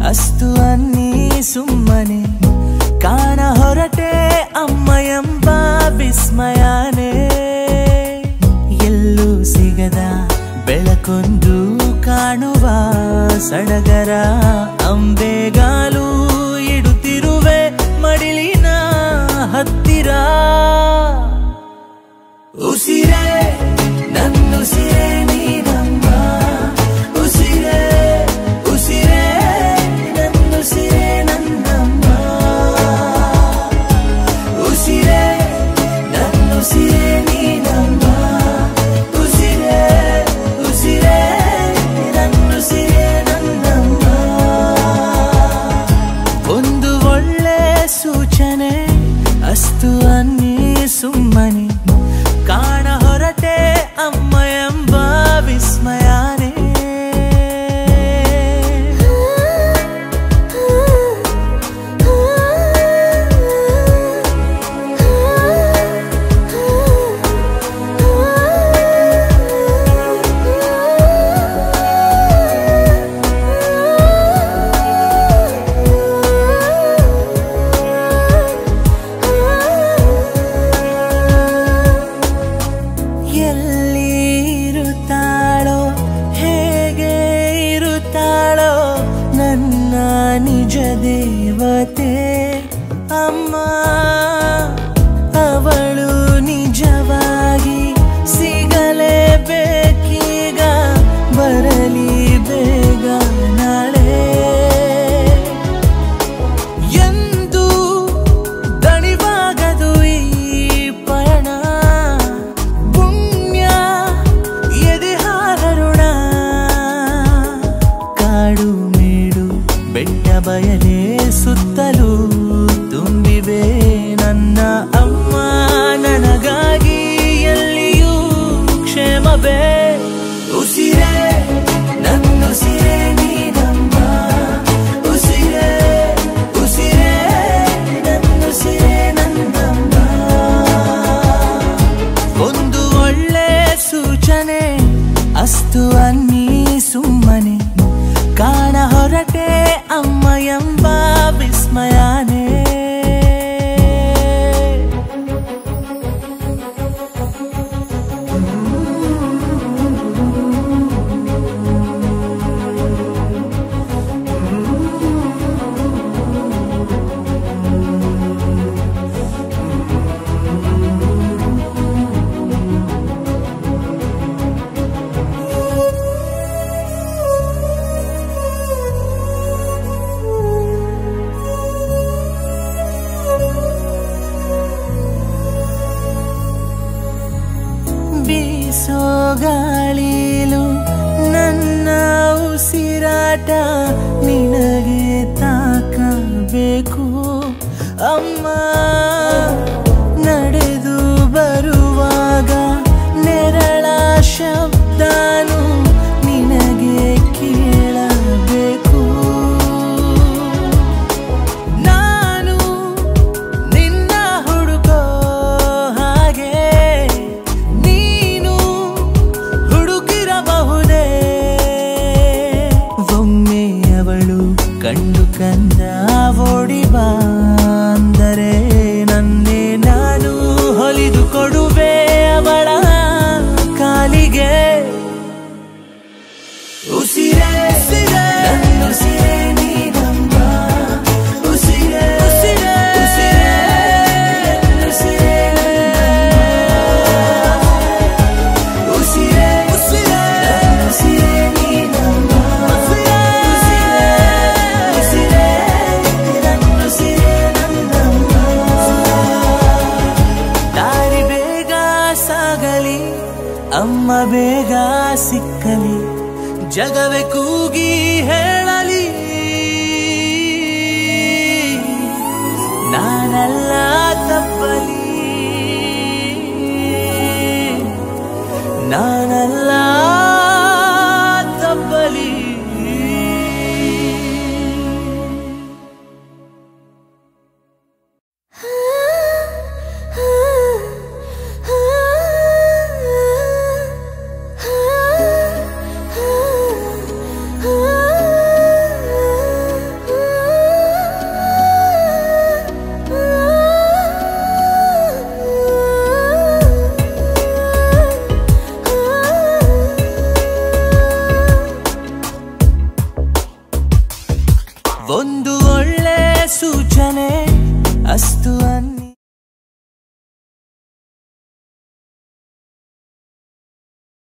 ಅಸ್ತು ಅನ್ನಿ ಸುಮ್ಮನೆ ಕಾಣ ಹೊರಟೆ ಅಮ್ಮ ಎಂಬ ವಿಸ್ಮಯನೇ ಎಲ್ಲೂ ಸಿಗದ ಬೆಳಕೊಂದು ಕಾಣುವ ಸಡಗರ ಅಂಬೆಗಾಲು ಇಡುತ್ತಿರುವೆ ಮಡಿಲಿನ ಹತ್ತಿರ ಉಸಿರೇ ನನ್ನುಸಿರೇ ನೀನಮ್ಮ ಉಸಿರೇ ಉಸಿರೇ ನನ್ನುಸಿರೇ ನನ್ನಮ್ಮ ಉಸಿರೇ ನನ್ನುಸಿರೇ ನೀನಮ್ಮ ಉಸಿರೇ ಉಸಿರೇ ನನ್ನುಸಿರೇ ನನ್ನಮ್ಮ ಒಂದು ಒಳ್ಳೆ ಸೂಚನೆ ಅಸ್ತು ಅನ್ನಿ ಸುಮ್ಮನೆ ಕಾಣ ಹೊರಟೆ ಅಮ್ಮ ಎಂಬ ವಿಸ್ಮಯನೇ ಎಲ್ಲಿ ಇರುತ್ತಾಳೋ ಹೇಗೆ ಇರುತ್ತಾಳೋ ನನ್ನ ನಿಜ ದೇವತೆ ಅಮ್ಮ ಅವಳು ನಿಜವಾಗಿ ಸಿಗಲೇಬೇಕೀಗ ಬರಲಿ ಬೇಗ ನಾಳೆ ಎಂದು ದಣಿವಾಗದು ಈ ಪಯಣ ಪುಣ್ಯ ಎದೆಹಾರರುಣ ಕಾಡು ಮೇಡು ಬೆಟ್ಟ ಬಯಲೇ ಸುತ್ತಲೂ ತುಂಬಿವೆ ನನ್ನ ಅಮ್ಮ ನನಗಾಗಿ ಎಲ್ಲಿಯೂ ಕ್ಷೇಮವೇ ಉಸಿರೇ ನನ್ನುಸಿರೇ ನೀನಮ್ಮ ಉಸಿರೇ ಉಸಿರೇ ನನ್ನುಸಿರೇ ನನ್ನಮ್ಮ ಒಂದು ಒಳ್ಳೆ ಸೂಚನೆ ಅಸ್ತು ಅನ್ನಿ ಸುಮ್ಮನೆ ಕಾಣ ಹೊರಟೆ ಅಮ್ಮ ಎಂಬ ವಿಸ್ಮಯನೇ ಬೀಸೋ ಗಾಳಿಲು ನನ್ನ ಉಸಿರಾಟ ನಿನಗೆ ತಾಕಬೇಕು ಅಮ್ಮ ನಡೆದು ಬರುವಾಗ ನೆರಳ ಶಬ್ದನು ನಿನಗೆ ಕೇಳಬೇಕು ನಾನು ನಿನ್ನ ಹುಡುಕೋ ಹಾಗೆ ನೀನು ಹುಡುಕಿರಬಹುದೇ ಒಮ್ಮೆ ಅವಳು ಕಂಡು ಕಂದ ಓಡಿ ಬಾ